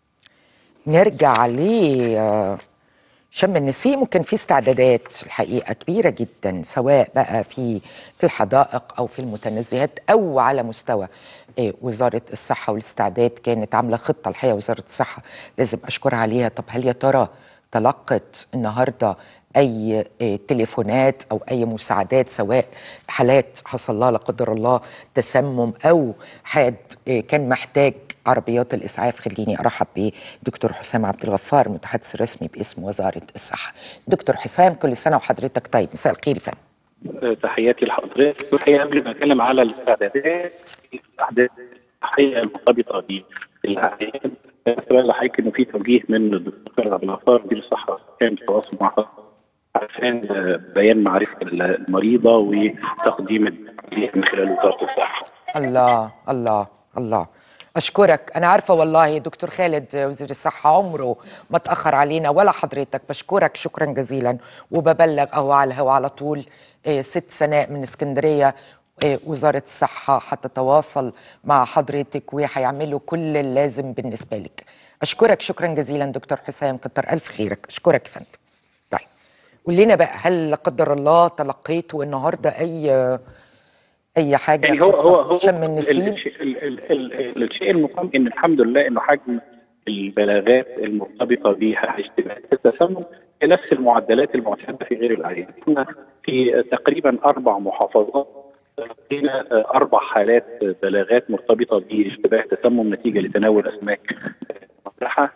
نرجع ل آه، شم النسيم وكان في استعدادات الحقيقة كبيرة جدا سواء بقى في الحدائق أو في المتنزهات أو على مستوى آه، وزارة الصحة والاستعداد كانت عاملة خطة الحقيقة وزارة الصحة لازم أشكرها عليها طب هل يا ترى تلقت النهارده اي آه، تليفونات او اي مساعدات سواء حالات حصل لها لا قدر الله تسمم او حد آه، كان محتاج عربيات الاسعاف خليني ارحب بدكتور حسام عبد الغفار المتحدث الرسمي باسم وزاره الصحه. دكتور حسام كل سنه وحضرتك طيب مساء الخير يا فندم. تحياتي لحضرتك الحقيقه قبل ما اتكلم على الاستعدادات الاحداث الصحيه المرتبطه بالاعياد سؤال لحضرتك انه في توجيه من الدكتور عبد الغفار مدير الصحه كان بالتواصل مع حضرتك عشان بيان معرفه المريضه وتقديم التعليق من خلال وزاره الصحه. الله الله الله اشكرك انا عارفه والله دكتور خالد وزير الصحه عمره ما تاخر علينا ولا حضرتك بشكرك شكرا جزيلا وببلغ اهو على الهوا على طول إيه، ست سناء من اسكندريه إيه، وزاره الصحه هتتواصل مع حضرتك وهيعملوا كل اللازم بالنسبه لك اشكرك شكرا جزيلا دكتور حسام كتر الف خيرك اشكرك يا فندم طيب قول لنا بقى هل لا قدر الله تلقيتوا النهارده اي اي حاجه يعني هو خاصة هو هو بشم النسيم الشيء ال- ال- ال- الشيء المطمئن الحمد لله انه حجم البلاغات المرتبطه بها اشتباهات التسمم هي نفس المعدلات المعتاده في غير الاعياد. احنا في تقريبا اربع محافظات لقينا اربع حالات بلاغات مرتبطه باشتباه تسمم نتيجه لتناول اسماك مفتوحه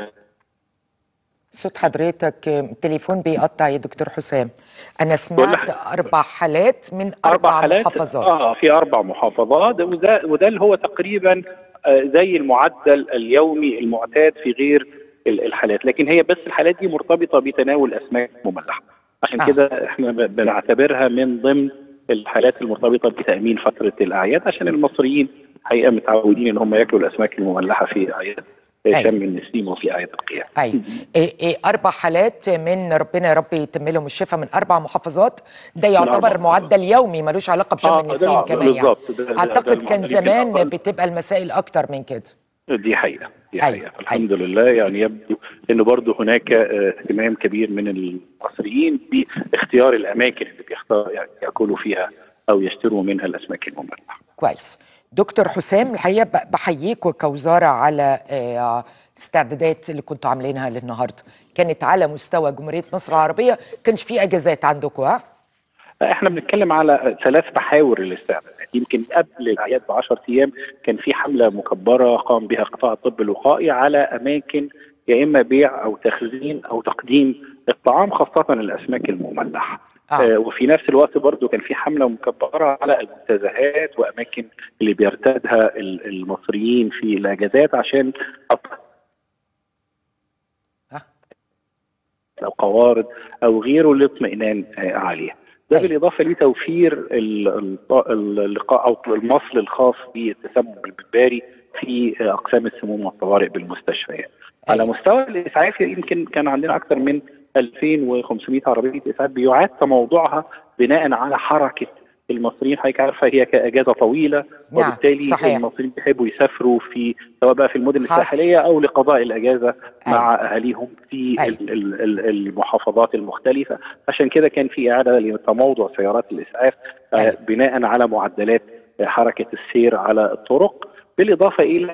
صوت حضرتك التليفون بيقطع يا دكتور حسام انا بقول سمعت لك- اربع حالات من اربع, حالات محافظات اه في اربع محافظات وده وده اللي هو تقريبا آه زي المعدل اليومي المعتاد في غير ال- الحالات لكن هي بس الحالات دي مرتبطه بتناول اسماك مملحه عشان آه. كده احنا ب- بنعتبرها من ضمن الحالات المرتبطه بتامين فتره الاعياد عشان المصريين حقيقه متعودين ان هم ياكلوا الاسماك المملحه في اعياد أيوة. شم النسيم وفي اعياد القيامه اي إيه إيه اربع حالات من ربنا يا رب يتم لهم الشفاء من اربع محافظات ده يعتبر أربع معدل يومي ملوش علاقه بشم آه، النسيم ده- كمان يعني بالظبط، ده- ده- ده اعتقد كان المعدل زمان الأقل. بتبقى المسائل اكتر من كده دي حقيقة دي أيوة، حقيقة الحمد لله يعني يبدو انه برضه هناك آه، اهتمام كبير من المصريين باختيار الاماكن اللي بيختار يعني ياكلوا فيها او يشتروا منها الاسماك المملحة كويس دكتور حسام الحقيقه ب- بحييكوا كوزاره على آه، الاستعدادات اللي كنتوا عاملينها للنهارده كانت على مستوى جمهوريه مصر العربيه كانش في اجازات عندكم ها احنا بنتكلم على ثلاث محاور للاستعدادات يمكن قبل الاعياد ب 10 ايام كان في حمله مكبره قام بها قطاع الطب الوقائي على اماكن يا اما بيع او تخزين او تقديم الطعام خاصه الاسماك المملحه آه. آه. وفي نفس الوقت برضو كان في حمله مكبره على المنتزهات واماكن اللي بيرتادها ال- المصريين في الاجازات عشان ها؟ او قوارض او غيره للاطمئنان آه، عليها ده أيوة. بالاضافه لتوفير ال- ال- اللقاء او المصل الخاص بالتسمم البلباري في آه، اقسام السموم والطوارئ بالمستشفيات. على أيوة. مستوى الاسعاف يمكن كان عندنا اكثر من 2500 عربيه اسعاف بيعاد تموضعها بناء على حركه المصريين حضرتك عارفه هي كاجازه طويله نعم، وبالتالي صحيح. المصريين بيحبوا يسافروا في سواء بقى في المدن حصل. الساحليه او لقضاء الاجازه أيوة. مع اهاليهم في أيوة. ال- ال- ال- المحافظات المختلفه عشان كده كان في اعاده لتموضع سيارات الاسعاف آه، أيوة. بناء على معدلات آه، حركه السير على الطرق بالاضافه الى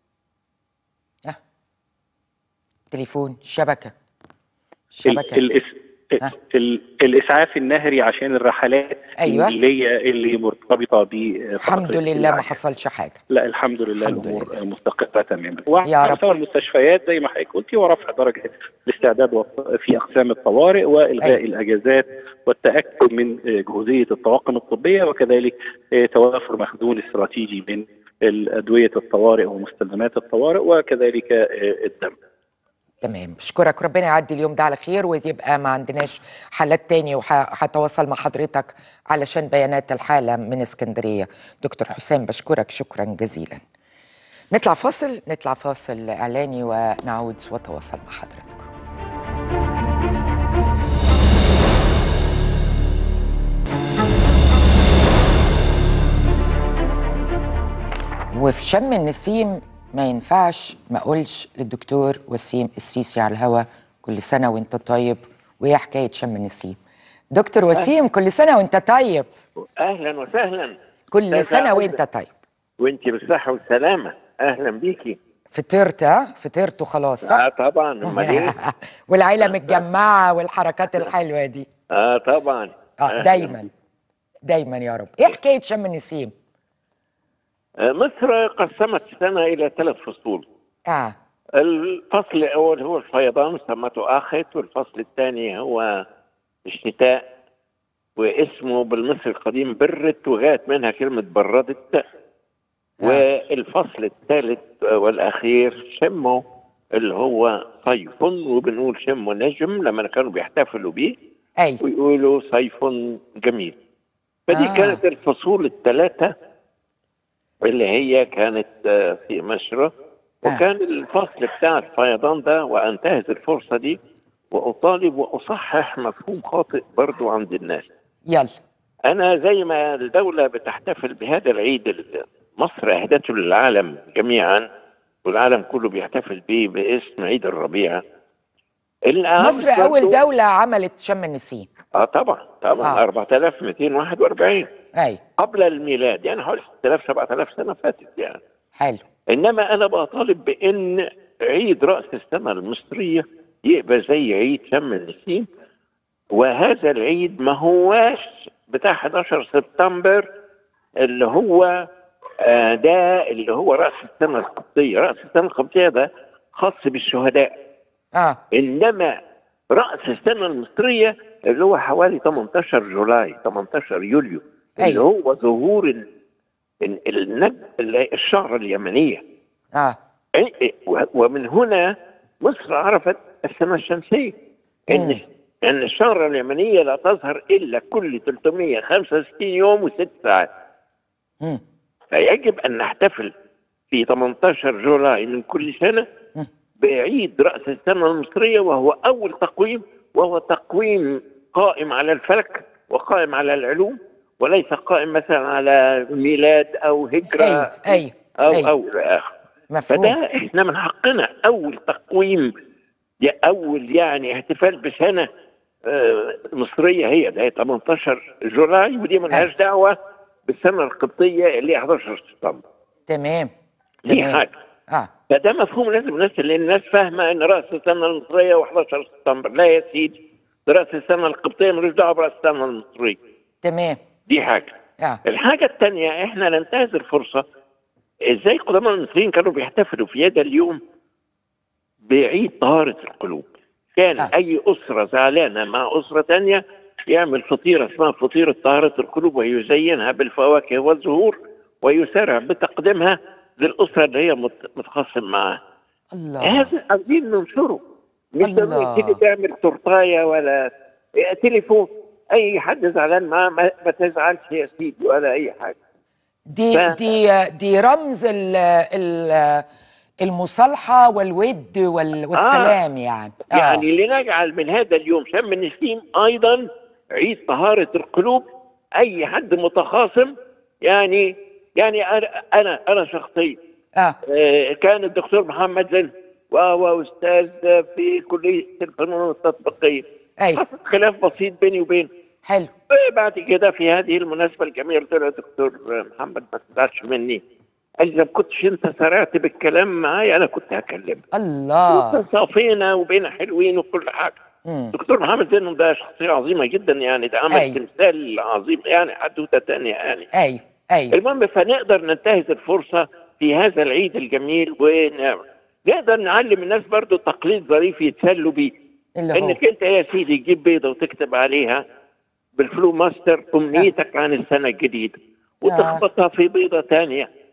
تليفون شبكه ال- شبكه الإس... ها. ال... الاسعاف النهري عشان الرحلات أيوة. اللي اللي مرتبطه ب الحمد لله ما حصلش حاجه لا الحمد لله الحمد الامور لله. مستقره تماما يا وعلى رب. مستوى المستشفيات زي ما حضرتك قلتي ورفع درجه الاستعداد وط- في اقسام الطوارئ والغاء أيوة. الاجازات والتاكد من آه، جهوزيه الطواقم الطبيه وكذلك آه، توافر مخزون استراتيجي من ادويه الطوارئ ومستلزمات الطوارئ وكذلك آه، الدم. تمام بشكرك ربنا يعدي اليوم ده على خير ويبقى ما عندناش حالات تاني وهتواصل مع حضرتك علشان بيانات الحالة من اسكندرية دكتور حسام بشكرك شكرا جزيلا نطلع فاصل نطلع فاصل إعلاني ونعود وتواصل مع حضرتك وفي شم النسيم ما ينفعش ما اقولش للدكتور وسيم السيسي على الهوا كل سنه وانت طيب وايه حكايه شم النسيم دكتور وسيم كل سنه وانت طيب اهلا وسهلا كل أهلا سنه وسهلا. وانت طيب وانت بالصحه والسلامه اهلا بيكي فطرت ها فطرت خلاص اه صح طبعا امال ايه والعيله متجمعه والحركات الحلوه دي اه طبعا اه أهلاً. دايما دايما يا رب ايه حكايه شم النسيم آه مصر قسمت السنه الى ثلاث فصول اه الفصل الاول هو الفيضان سمته اخت والفصل الثاني هو الشتاء واسمه بالمصري القديم برت وجاءت منها كلمه بردت والفصل الثالث والاخير شمه اللي هو صيف وبنقول شمه نجم لما كانوا بيحتفلوا بيه اي ويقولوا صيف جميل فدي آه. آه. كانت الفصول الثلاثة اللي هي كانت آه، في مصر وكان الفصل بتاع الفيضان ده وانتهز الفرصة دي وأطالب وأصحح مفهوم خاطئ برضو عند الناس يلا أنا زي ما الدولة بتحتفل بهذا العيد اللي مصر أهدته للعالم جميعا والعالم كله بيحتفل به باسم عيد الربيع العام مصر اول برضو- دوله عملت شم النسيم اه طبعا طبعا آه. آه. 4241 اي قبل الميلاد يعني حوالي 6000 7000 سنه فاتت يعني حلو انما انا بطالب بان عيد راس السنه المصريه يبقى زي عيد شم النسيم وهذا العيد ما هواش بتاع 11 سبتمبر اللي هو آه ده اللي هو راس السنه القبطيه راس السنه القبطيه ده خاص بالشهداء اه انما راس السنه المصريه اللي هو حوالي 18 جولاي 18 يوليو اللي أيوة. هو ظهور ال- ال- النج الشعره اليمنيه اه أي- و- ومن هنا مصر عرفت السنه الشمسيه مم. ان ان الشعره اليمنيه لا تظهر الا كل 365 يوم وست ساعات مم. فيجب ان نحتفل في 18 جولاي من كل سنه مم. بعيد راس السنه المصريه وهو اول تقويم وهو تقويم قائم على الفلك وقائم على العلوم وليس قائم مثلا على ميلاد او هجره ايوه ايوه او أيوة. او الى اخره مفهوم فده احنا من حقنا اول تقويم يا اول يعني احتفال بسنه آه، مصريه هي ده هي 18 جولاي ودي ملهاش دعوه بالسنه القبطيه اللي هي 11 سبتمبر تمام دي تمام. حاجه اه فده مفهوم لازم الناس لان الناس فاهمه ان راس السنه المصريه و11 سبتمبر لا يا سيدي ده راس السنه القبطيه ملوش دعوه براس السنه المصريه تمام دي حاجه اه الحاجه الثانيه احنا ننتهز الفرصه ازاي قدماء المصريين كانوا بيحتفلوا في هذا اليوم بعيد طهاره القلوب كان آه. آه. اي اسره زعلانه مع اسره ثانيه يعمل فطيره اسمها فطيره طهاره القلوب ويزينها بالفواكه والزهور ويسارع بتقديمها للاسره اللي هي مت- متخاصم معاها الله هذا عايزين ننشره مش الله. ضروري تيجي تعمل تورتايه ولا إيه، تليفون اي حد زعلان معاه ما, ما تزعلش يا سيدي ولا اي حاجه دي ف- دي دي رمز ال ال المصالحه والود وال والسلام يعني آه. يعني لنجعل من هذا اليوم شم النسيم ايضا عيد طهاره القلوب اي حد متخاصم يعني يعني انا انا انا شخصيا اه آه، كان الدكتور محمد زين وهو استاذ في كليه الفنون التطبيقيه اي حصل خلاف بسيط بيني وبينه حلو بعد كده في هذه المناسبه الجميله قلت له يا دكتور محمد ما تزعلش مني قال لي ما كنتش انت سرعت بالكلام معايا انا كنت هكلمك الله صافينا وبينا حلوين وكل حاجه مم. دكتور محمد زين ده شخصيه عظيمه جدا يعني ده عمل أي. تمثال عظيم يعني حدوته تانية يعني ايوه ايوه المهم فنقدر ننتهز الفرصه في هذا العيد الجميل ونقدر نعلم الناس برضو تقليد ظريف يتسلوا بيه اللي هو انك انت يا سيدي تجيب بيضه وتكتب عليها بالفلو ماستر امنيتك عن السنه الجديده وتخبطها في بيضه ثانيه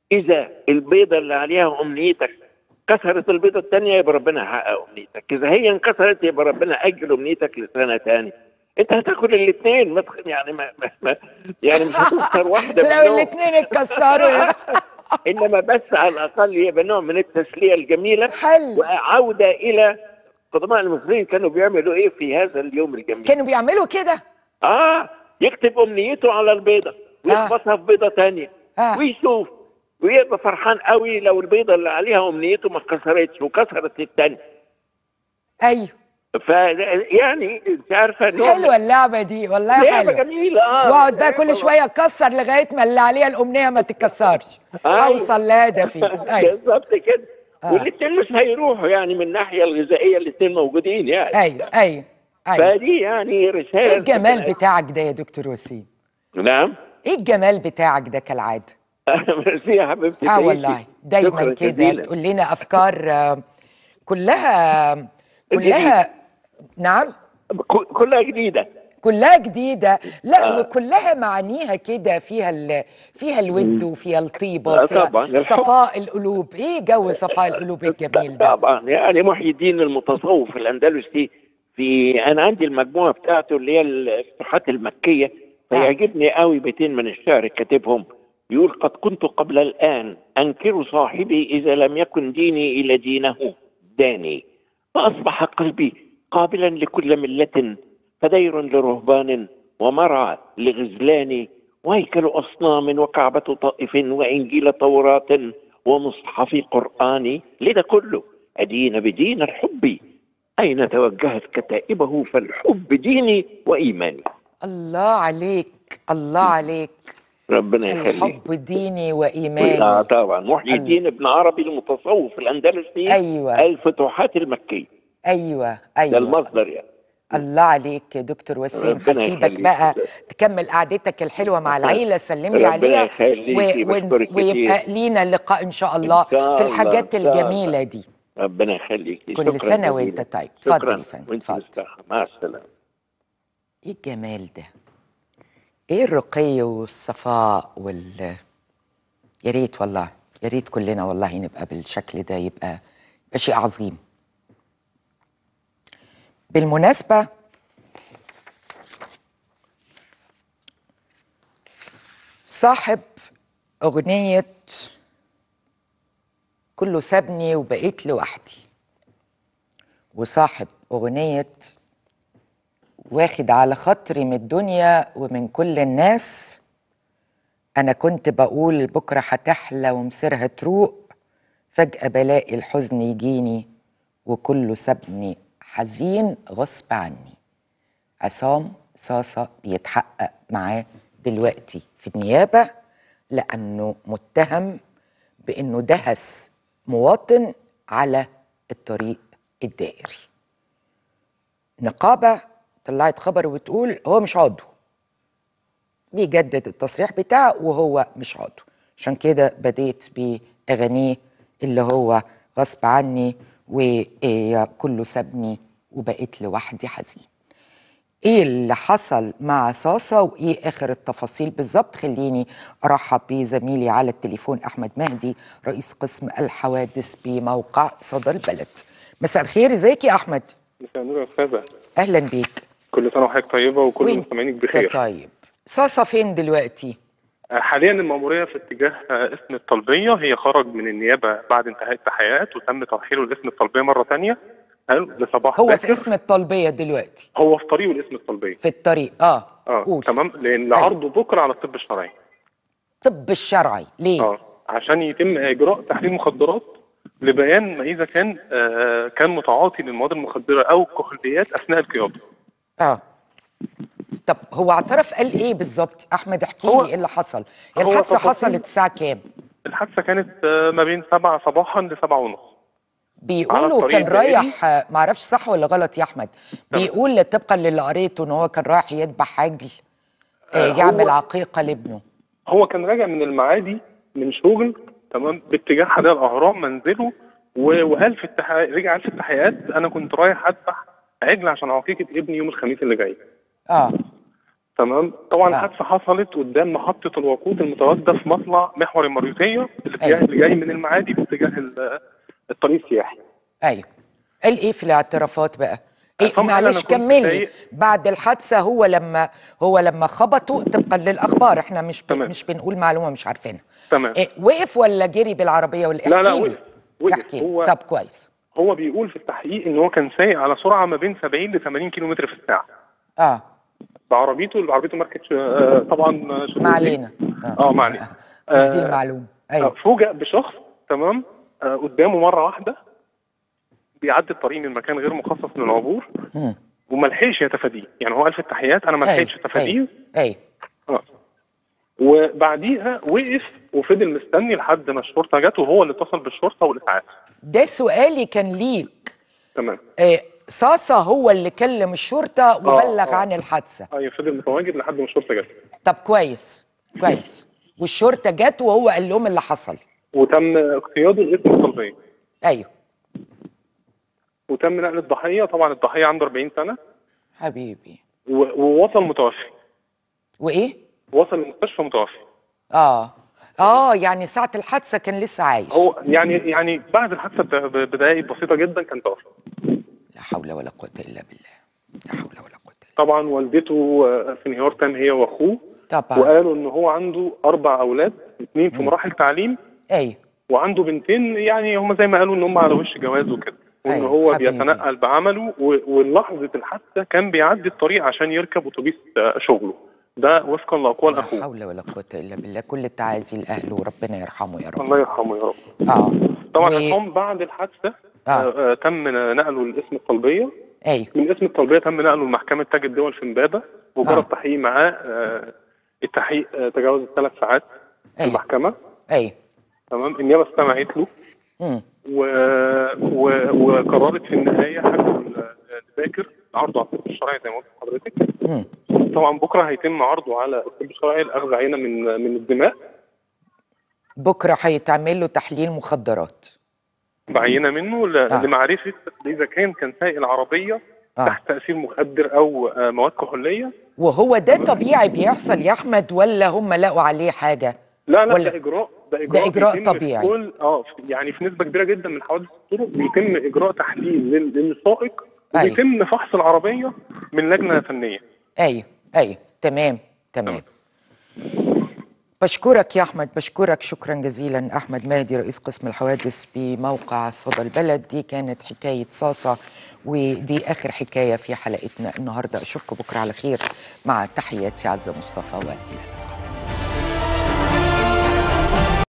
اذا البيضه اللي عليها امنيتك كسرت البيضه الثانيه يبقى ربنا هيحقق امنيتك اذا هي انكسرت يبقى ربنا اجل امنيتك لسنه ثانيه انت هتاكل الاثنين ما تخ- يعني ما, ما, ما يعني مش هتخسر واحده لو منهم. الاثنين اتكسروا انما بس على الاقل يبقى نوع من التسليه الجميله حلو وعوده الى قدماء المصريين كانوا بيعملوا ايه في هذا اليوم الجميل كانوا بيعملوا كده اه يكتب امنيته على البيضه ويخبطها في بيضه ثانيه آه. ويشوف ويبقى فرحان قوي لو البيضه اللي عليها امنيته ما اتكسرتش وكسرت الثانيه ايوه ف يعني انت عارفه إن هو حلوه اللعبه دي والله لعبه حلوه جميله اه واقعد بقى لعبة كل شويه اكسر لغايه ما اللي عليها الامنيه ما تتكسرش أيوة. اوصل لهدفي ايوه بالظبط كده آه. والاثنين مش هيروحوا يعني من الناحيه الغذائيه الاثنين موجودين يعني ايوه ايوه ايوه فدي يعني رساله ايه الجمال بتاعك ده يا دكتور وسيم نعم ايه الجمال بتاعك ده كالعاده ميرسي يا حبيبتي اه تعيشي. والله دايما شكراً كده جزيلاً. تقول لنا افكار آه، كلها كلها نعم ك- كلها جديده كلها جديدة لا آه. وكلها معانيها كده فيها ال... فيها الود وفيها الطيبة آه، وفيها طبعاً، الحب. صفاء القلوب ايه جو صفاء القلوب الجميل ده طبعا يعني محي الدين المتصوف الاندلسي في انا عندي المجموعه بتاعته اللي هي الفتوحات المكيه فيعجبني قوي بيتين من الشعر كاتبهم يقول قد كنت قبل الان انكر صاحبي اذا لم يكن ديني الى دينه داني فاصبح قلبي قابلا لكل مله فدير لرهبان ومرعى لغزلان وهيكل اصنام وكعبه طائف وانجيل توراة ومصحف قرآن لذا كله أدين بدين الحب أين توجهت كتائبه فالحب ديني وإيماني الله عليك الله عليك ربنا يخليك الحب ديني آه وإيماني طبعا محي الدين ابن عربي المتصوف الأندلسي أيوة. الفتوحات المكية أيوة ده أيوة المصدر يعني الله عليك يا دكتور وسيم ربنا هسيبك يخليك. بقى تكمل قعدتك الحلوة مع العيلة سلم لي ربنا عليها يخليكي، ون- بشكرك ويبقى كتير. لينا لقاء إن شاء الله إن شاء في الله، الحاجات إن شاء الله. الجميلة دي ربنا يخليك كل سنة وأنت طيب اتفضل شكرا يا فندم وانت اتفضل مستحى مع السلامة ايه الجمال ده ايه الرقي والصفاء وال يا ريت والله يا ريت كلنا والله نبقى بالشكل ده يبقى يبقى شيء عظيم بالمناسبة صاحب أغنية كله سابني وبقيت لوحدي وصاحب أغنية واخد على خاطري من الدنيا ومن كل الناس أنا كنت بقول بكرة هتحلى ومصيرها تروق فجأة بلاقي الحزن يجيني وكله سابني حزين غصب عني عصام صاصة بيتحقق معاه دلوقتي في النيابة لأنه متهم بأنه دهس مواطن على الطريق الدائري نقابة طلعت خبر وتقول هو مش عضو بيجدد التصريح بتاعه وهو مش عضو عشان كده بديت بأغانيه اللي هو غصب عني وكله سابني وبقيت لوحدي حزين ايه اللي حصل مع صاصة وايه اخر التفاصيل بالظبط خليني ارحب بزميلي على التليفون احمد مهدي رئيس قسم الحوادث بموقع صدى البلد مساء الخير ازيك يا احمد مساء النور يا استاذه اهلا بيك كل سنه وحضرتك طيبه وكل وين؟ مستمعينك بخير طيب صاصة فين دلوقتي آه، حاليا المأمورية في اتجاه آه، اسم الطلبية هي خرج من النيابة بعد انتهاء التحقيقات وتم ترحيله لاسم الطلبية مرة تانية حلو لصباح هو في باكر. اسم الطلبية دلوقتي هو في طريقه لاسم الطلبية في الطريق اه اه قول. تمام لان لعرضه بكرة على الطب الشرعي طب الشرعي ليه اه عشان يتم اجراء تحليل مخدرات لبيان ما اذا كان آه كان متعاطي للمواد المخدرة او الكحوليات اثناء القيادة اه طب هو اعترف قال ايه بالظبط احمد احكي هو- لي ايه اللي حصل هي هو الحادثه تفاصيل- حصلت الساعه كام الحادثة كانت آه ما بين سبعة صباحا لسبعة ونص بيقولوا الطريق كان الدائري؟ رايح آه، معرفش صح ولا غلط يا احمد بيقول طبقا للي قريته ان هو كان رايح يذبح عجل آه آه، هو- يعمل عقيقه لابنه هو كان راجع من المعادي من شغل تمام باتجاه حدائق الاهرام منزله و- وقال في التحقيق رجع قال في التحقيقات انا كنت رايح اذبح عجل عشان عقيقه ابني يوم الخميس اللي جاي اه تمام طبعا آه. الحادثه حصلت قدام محطه الوقود المتواجده في مطلع محور المريوطيه الاتجاه أيوة. اللي جاي من المعادي باتجاه ال- الطريق السياحي ايوه قال ايه في الاعترافات بقى ايه طبعاً أنا معلش كنت كملي سايق. بعد الحادثه هو لما هو لما خبطوا طبقا للاخبار احنا مش ب... تمام. مش بنقول معلومه مش عارفينها تمام إيه وقف ولا جري بالعربيه ولا لا لا احكي لي. وقف وقف احكي لي. هو طب كويس هو بيقول في التحقيق ان هو كان سايق على سرعه ما بين 70 ل 80 كيلو متر في الساعه اه بعربيته اللي عربيته ماركه ش- آه، طبعا شيفروليه. ما علينا اه ما علينا مش دي آه، المعلومه آه، ايوه فوجئ بشخص تمام آه، قدامه مره واحده بيعدي الطريق من مكان غير مخصص للعبور مم. وما لحقش يتفاديه يعني هو قال في التحيات انا ما أيوة، لحقتش اتفاديه ايوه ايوه آه. وبعديها وقف وفضل مستني لحد ما الشرطه جت وهو اللي اتصل بالشرطه والاسعاف ده سؤالي كان ليك تمام إيه صاصة هو اللي كلم الشرطة وبلغ آه. عن الحادثة ايوه فضل متواجد لحد ما الشرطه جت طب كويس كويس والشرطة جت وهو قال لهم اللي حصل وتم اقتياده الاسم الطلبيه ايوه وتم نقل الضحيه طبعا الضحيه عنده 40 سنه حبيبي و- ووصل متوفي وايه وصل المستشفى متوفي اه اه يعني ساعة الحادثة كان لسه عايش هو يعني يعني بعد الحادثه ب- بدقائق بسيطه جدا كان توفى لا حول ولا قوة الا بالله لا حول ولا قوة الا طبعا والدته آه، في انهيار تام هي واخوه طبعا وقالوا ان هو عنده اربع اولاد اثنين في مم. مراحل تعليم ايوه وعنده بنتين يعني هم زي ما قالوا ان هم على وش جواز وكده وان أيوة، هو حبيبي. بيتنقل بعمله و- ولحظه الحادثه كان بيعدي الطريق عشان يركب اتوبيس آه، شغله ده وفقا لاقوال لا اخوه حول ولا قوة الا بالله كل التعازي لاهله وربنا يرحمه يا رب الله يرحمه يا رب اه طبعا و- الحكم بعد الحادثه آه. آه. آه تم نقله لاسم الطلبيه ايوه من اسم الطلبيه تم نقله لمحكمه تاج الدول في امبابه وجرى آه. التحقيق معاه آه التحقيق آه تجاوز الثلاث ساعات في ايوه المحكمه ايوه تمام النيابه استمعت له مم. و... و... وقررت في النهايه حكم الذاكر عرضه على الطب الشرعي زي ما قلت لحضرتك مم. طبعا بكره هيتم عرضه على الطب الشرعي لاخذ عينه من من الدماء بكرة هيتعمل له تحليل مخدرات بعينه منه ل... آه. لمعرفه اذا كان كان سايق العربيه آه. تحت تاثير مخدر او آه، مواد كحوليه وهو ده طبيعي بيحصل يا احمد ولا هم لقوا عليه حاجه لا لا ولا- ده اجراء ده اجراء, إجراء بيتم في طبيعي. كل اه في- يعني في نسبه كبيره جدا من حوادث الطرق بيتم اجراء تحليل لل- للسائق أيوة. وبيتم فحص العربيه من لجنه فنيه ايوه ايوه تمام تمام بشكرك يا احمد بشكرك شكرا جزيلا احمد مهدي رئيس قسم الحوادث بموقع صدى البلد دي كانت حكايه صاصه ودي اخر حكايه في حلقتنا النهارده اشوفكم بكره على خير مع تحياتي عزه مصطفى والى اللقاء